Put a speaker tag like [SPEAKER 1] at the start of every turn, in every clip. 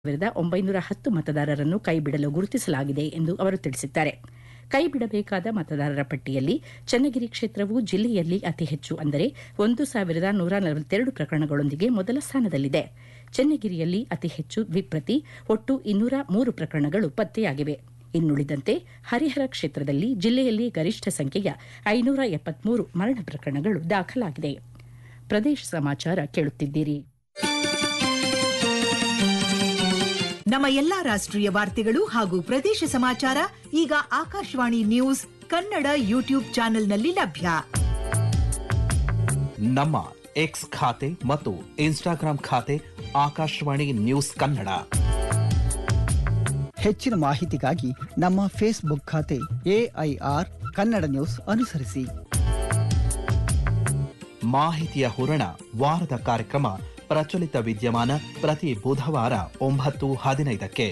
[SPEAKER 1] ಸಾವಿರದ ಒಂಬೈನೂರ ಹತ್ತು ಮತದಾರರನ್ನು ಕೈಬಿಡಲು ಗುರುತಿಸಲಾಗಿದೆ ಎಂದು ಅವರು ತಿಳಿಸಿದ್ದಾರೆ ಕೈಬಿಡಬೇಕಾದ ಮತದಾರರ ಪಟ್ಟಿಯಲ್ಲಿ ಚನ್ನಗಿರಿ ಕ್ಷೇತ್ರವು ಜಿಲ್ಲೆಯಲ್ಲಿ ಅತಿ ಹೆಚ್ಚು ಅಂದರೆ ಒಂದು ಸಾವಿರದ ನೂರ ನಲವತ್ತೆರಡು ಪ್ರಕರಣಗಳೊಂದಿಗೆ ಮೊದಲ ಸ್ಥಾನದಲ್ಲಿದೆ ಚನ್ನಗಿರಿಯಲ್ಲಿ ಅತಿ ಹೆಚ್ಚು ದ್ವಿಪ್ರತಿ ಒಟ್ಟು ಇನ್ನೂರ ಮೂರು ಪ್ರಕರಣಗಳು ಪತ್ತೆಯಾಗಿವೆ ಇನ್ನುಳಿದಂತೆ ಹರಿಹರ ಕ್ಷೇತ್ರದಲ್ಲಿ ಜಿಲ್ಲೆಯಲ್ಲಿ ಗರಿಷ್ಠ ಸಂಖ್ಯೆಯ ಐನೂರ ಎಪ್ಪತ್ಮೂರು ಮರಣ ಪ್ರಕರಣಗಳು ದಾಖಲಾಗಿದೆ ಪ್ರದೇಶ ಸಮಾಚಾರ ಕೇಳುತ್ತಿದ್ದೀರಿ
[SPEAKER 2] ನಮ್ಮ ಎಲ್ಲಾ ರಾಷ್ಟ್ರೀಯ ವಾರ್ತೆಗಳು ಹಾಗೂ ಪ್ರದೇಶ ಸಮಾಚಾರ ಈಗ ಆಕಾಶವಾಣಿ ನ್ಯೂಸ್ ಕನ್ನಡ ಯೂಟ್ಯೂಬ್ ಚಾನೆಲ್ನಲ್ಲಿ ಲಭ್ಯ
[SPEAKER 3] ನಮ್ಮ ಎಕ್ಸ್ ಖಾತೆ ಮತ್ತು ಇನ್ಸ್ಟಾಗ್ರಾಂ ಖಾತೆ ಆಕಾಶವಾಣಿ ನ್ಯೂಸ್ ಕನ್ನಡ
[SPEAKER 4] ಹೆಚ್ಚಿನ ಮಾಹಿತಿಗಾಗಿ ನಮ್ಮ ಫೇಸ್ಬುಕ್ ಖಾತೆ ಎಐಆರ್ ಕನ್ನಡ ನ್ಯೂಸ್ ಅನುಸರಿಸಿ
[SPEAKER 3] ಮಾಹಿತಿಯ ಹೂರಣ ವಾರದ ಕಾರ್ಯಕ್ರಮ ಪ್ರಚಲಿತ ವಿದ್ಯಮಾನ ಪ್ರತಿ ಬುಧವಾರ ಒಂಬತ್ತು ಹದಿನೈದಕ್ಕೆ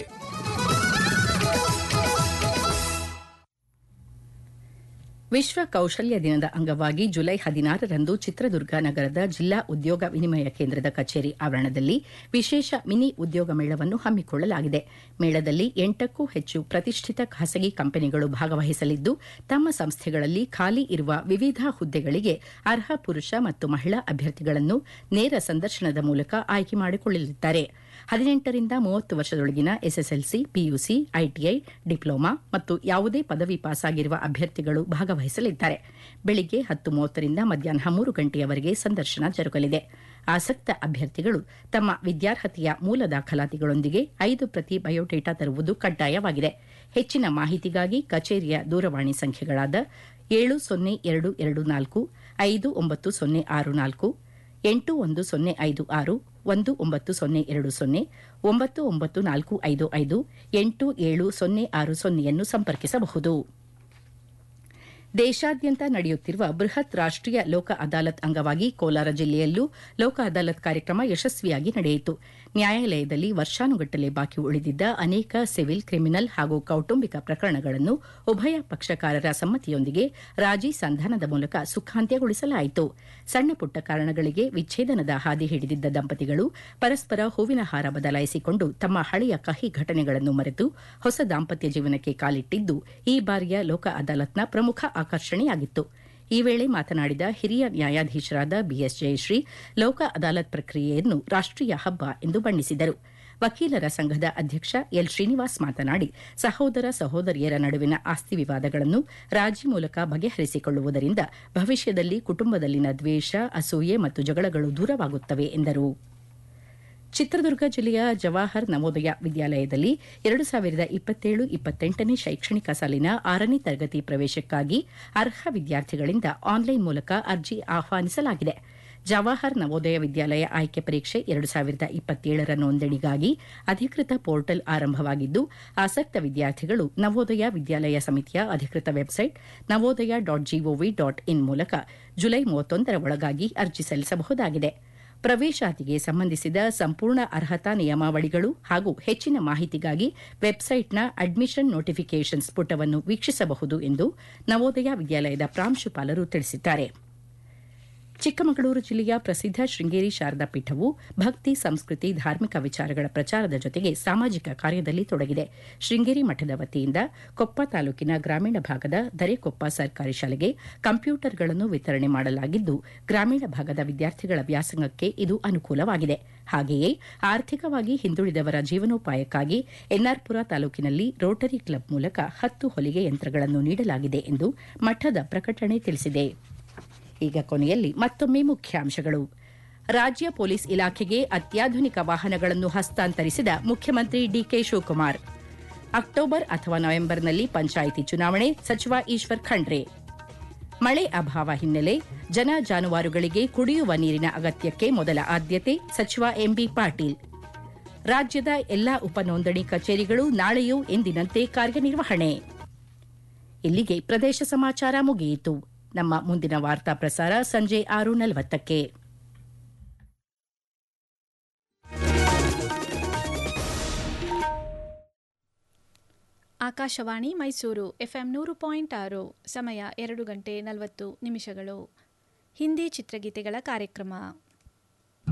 [SPEAKER 1] ವಿಶ್ವ ಕೌಶಲ್ಯ ದಿನದ ಅಂಗವಾಗಿ ಜುಲೈ ಹದಿನಾರರಂದು ಚಿತ್ರದುರ್ಗ ನಗರದ ಜಿಲ್ಲಾ ಉದ್ಯೋಗ ವಿನಿಮಯ ಕೇಂದ್ರದ ಕಚೇರಿ ಆವರಣದಲ್ಲಿ ವಿಶೇಷ ಮಿನಿ ಉದ್ಯೋಗ ಮೇಳವನ್ನು ಹಮ್ಮಿಕೊಳ್ಳಲಾಗಿದೆ ಮೇಳದಲ್ಲಿ ಎಂಟಕ್ಕೂ ಹೆಚ್ಚು ಪ್ರತಿಷ್ಠಿತ ಖಾಸಗಿ ಕಂಪನಿಗಳು ಭಾಗವಹಿಸಲಿದ್ದು ತಮ್ಮ ಸಂಸ್ಥೆಗಳಲ್ಲಿ ಖಾಲಿ ಇರುವ ವಿವಿಧ ಹುದ್ದೆಗಳಿಗೆ ಅರ್ಹ ಪುರುಷ ಮತ್ತು ಮಹಿಳಾ ಅಭ್ಯರ್ಥಿಗಳನ್ನು ನೇರ ಸಂದರ್ಶನದ ಮೂಲಕ ಆಯ್ಕೆ ಮಾಡಿಕೊಳ್ಳಲಿದ್ದಾರೆ ಹದಿನೆಂಟರಿಂದ ಮೂವತ್ತು ವರ್ಷದೊಳಗಿನ ಎಸ್ಎಸ್ಎಲ್ಸಿ ಪಿಯುಸಿ ಐಟಿಐ ಡಿಪ್ಲೊಮಾ ಮತ್ತು ಯಾವುದೇ ಪದವಿ ಪಾಸಾಗಿರುವ ಅಭ್ಯರ್ಥಿಗಳು ಭಾಗವಹಿಸಲಿದ್ದಾರೆ ಬೆಳಿಗ್ಗೆ ಹತ್ತು ಮೂವತ್ತರಿಂದ ಮಧ್ಯಾಹ್ನ ಮೂರು ಗಂಟೆಯವರೆಗೆ ಸಂದರ್ಶನ ಜರುಗಲಿದೆ ಆಸಕ್ತ ಅಭ್ಯರ್ಥಿಗಳು ತಮ್ಮ ವಿದ್ಯಾರ್ಹತೆಯ ಮೂಲ ದಾಖಲಾತಿಗಳೊಂದಿಗೆ ಐದು ಪ್ರತಿ ಬಯೋಡೇಟಾ ತರುವುದು ಕಡ್ಡಾಯವಾಗಿದೆ ಹೆಚ್ಚಿನ ಮಾಹಿತಿಗಾಗಿ ಕಚೇರಿಯ ದೂರವಾಣಿ ಸಂಖ್ಯೆಗಳಾದ ಏಳು ಸೊನ್ನೆ ಎರಡು ಎರಡು ನಾಲ್ಕು ಐದು ಒಂಬತ್ತು ಸೊನ್ನೆ ಆರು ನಾಲ್ಕು ಎಂಟು ಒಂದು ಸೊನ್ನೆ ಐದು ಆರು ಒಂದು ಒಂಬತ್ತು ಸೊನ್ನೆ ಎರಡು ಸೊನ್ನೆ ಒಂಬತ್ತು ಒಂಬತ್ತು ನಾಲ್ಕು ಐದು ಐದು ಎಂಟು ಏಳು ಸೊನ್ನೆ ಆರು ಸೊನ್ನೆಯನ್ನು ಸಂಪರ್ಕಿಸಬಹುದು ದೇಶಾದ್ಯಂತ ನಡೆಯುತ್ತಿರುವ ಬೃಹತ್ ರಾಷ್ಟೀಯ ಲೋಕ ಅದಾಲತ್ ಅಂಗವಾಗಿ ಕೋಲಾರ ಜಿಲ್ಲೆಯಲ್ಲೂ ಲೋಕ ಅದಾಲತ್ ಕಾರ್ಯಕ್ರಮ ಯಶಸ್ವಿಯಾಗಿ ನಡೆಯಿತು ನ್ಯಾಯಾಲಯದಲ್ಲಿ ವರ್ಷಾನುಗಟ್ಟಲೆ ಬಾಕಿ ಉಳಿದಿದ್ದ ಅನೇಕ ಸಿವಿಲ್ ಕ್ರಿಮಿನಲ್ ಹಾಗೂ ಕೌಟುಂಬಿಕ ಪ್ರಕರಣಗಳನ್ನು ಉಭಯ ಪಕ್ಷಕಾರರ ಸಮ್ಮತಿಯೊಂದಿಗೆ ರಾಜಿ ಸಂಧಾನದ ಮೂಲಕ ಸುಖಾಂತ್ಯಗೊಳಿಸಲಾಯಿತು ಸಣ್ಣ ಪುಟ್ಟ ಕಾರಣಗಳಿಗೆ ವಿಚ್ಛೇದನದ ಹಾದಿ ಹಿಡಿದಿದ್ದ ದಂಪತಿಗಳು ಪರಸ್ಪರ ಹೂವಿನ ಹಾರ ಬದಲಾಯಿಸಿಕೊಂಡು ತಮ್ಮ ಹಳೆಯ ಕಹಿ ಘಟನೆಗಳನ್ನು ಮರೆತು ಹೊಸ ದಾಂಪತ್ಯ ಜೀವನಕ್ಕೆ ಕಾಲಿಟ್ಟಿದ್ದು ಈ ಬಾರಿಯ ಲೋಕ ಅದಾಲತ್ನ ಪ್ರಮುಖ ಆಕರ್ಷಣೆಯಾಗಿತ್ತು ಈ ವೇಳೆ ಮಾತನಾಡಿದ ಹಿರಿಯ ನ್ಯಾಯಾಧೀಶರಾದ ಬಿಎಸ್ ಜಯಶ್ರೀ ಲೋಕ ಅದಾಲತ್ ಪ್ರಕ್ರಿಯೆಯನ್ನು ರಾಷ್ಟೀಯ ಹಬ್ಬ ಎಂದು ಬಣ್ಣಿಸಿದರು ವಕೀಲರ ಸಂಘದ ಅಧ್ಯಕ್ಷ ಎಲ್ ಶ್ರೀನಿವಾಸ್ ಮಾತನಾಡಿ ಸಹೋದರ ಸಹೋದರಿಯರ ನಡುವಿನ ಆಸ್ತಿ ವಿವಾದಗಳನ್ನು ರಾಜಿ ಮೂಲಕ ಬಗೆಹರಿಸಿಕೊಳ್ಳುವುದರಿಂದ ಭವಿಷ್ಯದಲ್ಲಿ ಕುಟುಂಬದಲ್ಲಿನ ದ್ವೇಷ ಅಸೂಯೆ ಮತ್ತು ಜಗಳಗಳು ದೂರವಾಗುತ್ತವೆ ಎಂದರು ಚಿತ್ರದುರ್ಗ ಜಿಲ್ಲೆಯ ಜವಾಹರ್ ನವೋದಯ ವಿದ್ಯಾಲಯದಲ್ಲಿ ಎರಡು ಸಾವಿರದ ಇಪ್ಪತ್ತೇಳು ಇಪ್ಪತ್ತೆಂಟನೇ ಶೈಕ್ಷಣಿಕ ಸಾಲಿನ ಆರನೇ ತರಗತಿ ಪ್ರವೇಶಕ್ಕಾಗಿ ಅರ್ಹ ವಿದ್ಯಾರ್ಥಿಗಳಿಂದ ಆನ್ಲೈನ್ ಮೂಲಕ ಅರ್ಜಿ ಆಹ್ವಾನಿಸಲಾಗಿದೆ ಜವಾಹರ್ ನವೋದಯ ವಿದ್ಯಾಲಯ ಆಯ್ಕೆ ಪರೀಕ್ಷೆ ಎರಡು ಸಾವಿರದ ಇಪ್ಪತ್ತೇಳರ ನೋಂದಣಿಗಾಗಿ ಅಧಿಕೃತ ಪೋರ್ಟಲ್ ಆರಂಭವಾಗಿದ್ದು ಆಸಕ್ತ ವಿದ್ಯಾರ್ಥಿಗಳು ನವೋದಯ ವಿದ್ಯಾಲಯ ಸಮಿತಿಯ ಅಧಿಕೃತ website Navodaya dot G O V dot in ಮೂಲಕ ಜುಲೈ ಮೂವತ್ತೊಂದರ ಒಳಗಾಗಿ ಅರ್ಜಿ ಸಲ್ಲಿಸಬಹುದಾಗಿದೆ ಪ್ರವೇಶಾತಿಗೆ ಸಂಬಂಧಿಸಿದ ಸಂಪೂರ್ಣ ಅರ್ಹತಾ ನಿಯಮಾವಳಿಗಳು ಹಾಗೂ ಹೆಚ್ಚಿನ ಮಾಹಿತಿಗಾಗಿ ವೆಬ್ಸೈಟ್ನ ಅಡ್ಮಿಷನ್ ನೋಟಿಫಿಕೇಷನ್ಸ್ ಪುಟವನ್ನು ವೀಕ್ಷಿಸಬಹುದು ಎಂದು ನವೋದಯ ವಿದ್ಯಾಲಯದ ಪ್ರಾಂಶುಪಾಲರು ತಿಳಿಸಿದ್ದಾರೆ ಚಿಕ್ಕಮಗಳೂರು ಜಿಲ್ಲೆಯ ಪ್ರಸಿದ್ಧ ಶೃಂಗೇರಿ ಶಾರದಾ ಪೀಠವು ಭಕ್ತಿ ಸಂಸ್ಕೃತಿ ಧಾರ್ಮಿಕ ವಿಚಾರಗಳ ಪ್ರಚಾರದ ಜೊತೆಗೆ ಸಾಮಾಜಿಕ ಕಾರ್ಯದಲ್ಲಿ ತೊಡಗಿದೆ ಶೃಂಗೇರಿ ಮಠದ ವತಿಯಿಂದ ಕೊಪ್ಪ ತಾಲೂಕಿನ ಗ್ರಾಮೀಣ ಭಾಗದ ದರೆಕೊಪ್ಪ ಸರ್ಕಾರಿ ಶಾಲೆಗೆ ಕಂಪ್ಯೂಟರ್ಗಳನ್ನು ವಿತರಣೆ ಮಾಡಲಾಗಿದ್ದು ಗ್ರಾಮೀಣ ಭಾಗದ ವಿದ್ಯಾರ್ಥಿಗಳ ವ್ಯಾಸಂಗಕ್ಕೆ ಇದು ಅನುಕೂಲವಾಗಿದೆ ಹಾಗೆಯೇ ಆರ್ಥಿಕವಾಗಿ ಹಿಂದುಳಿದವರ ಜೀವನೋಪಾಯಕ್ಕಾಗಿ ಎನ್ಆರ್ಪುರ ತಾಲೂಕಿನಲ್ಲಿ ರೋಟರಿ ಕ್ಲಬ್ ಮೂಲಕ ಹತ್ತು ಹೊಲಿಗೆ ಯಂತ್ರಗಳನ್ನು ನೀಡಲಾಗಿದೆ ಎಂದು ಮಠದ ಪ್ರಕಟಣೆ ತಿಳಿಸಿದೆ ಈಗ ಕೊನೆಯಲ್ಲಿ ಮತ್ತೊಮ್ಮೆ ಮುಖ್ಯಾಂಶಗಳು ರಾಜ್ಯ ಪೊಲೀಸ್ ಇಲಾಖೆಗೆ ಅತ್ಯಾಧುನಿಕ ವಾಹನಗಳನ್ನು ಹಸ್ತಾಂತರಿಸಿದ ಮುಖ್ಯಮಂತ್ರಿ ಡಿಕೆ ಶಿವಕುಮಾರ್ ಅಕ್ಟೋಬರ್ ಅಥವಾ ನವೆಂಬರ್ನಲ್ಲಿ ಪಂಚಾಯಿತಿ ಚುನಾವಣೆ ಸಚಿವ ಈಶ್ವರ್ ಖಂಡ್ರೆ ಮಳೆ ಅಭಾವ ಹಿನ್ನೆಲೆ ಜನ ಜಾನುವಾರುಗಳಿಗೆ ಕುಡಿಯುವ ನೀರಿನ ಅಗತ್ಯಕ್ಕೆ ಮೊದಲ ಆದ್ಯತೆ ಸಚಿವ ಎಂಬಿ ಪಾಟೀಲ್ ರಾಜ್ಯದ ಎಲ್ಲಾ ಉಪನೋಂದಣಿ ಕಚೇರಿಗಳು ನಾಳೆಯೂ ಎಂದಿನಂತೆ ಕಾರ್ಯನಿರ್ವಹಣೆ ಇಲ್ಲಿಗೆ ಪ್ರದೇಶ ಸಮಾಚಾರ ಮುಗಿಯಿತು ನಮ್ಮ ಮುಂದಿನ ವಾರ್ತಾ ಪ್ರಸಾರ ಸಂಜೆ ಆರು ನಲವತ್ತಕ್ಕೆ
[SPEAKER 5] ಆಕಾಶವಾಣಿ ಮೈಸೂರು ಎಫ್ಎಂ ನೂರು ಪಾಯಿಂಟ್ ಆರು ಸಮಯ ಎರಡು ಗಂಟೆ ನಲವತ್ತು ನಿಮಿಷಗಳು ಹಿಂದಿ ಚಿತ್ರಗೀತೆಗಳ ಕಾರ್ಯಕ್ರಮ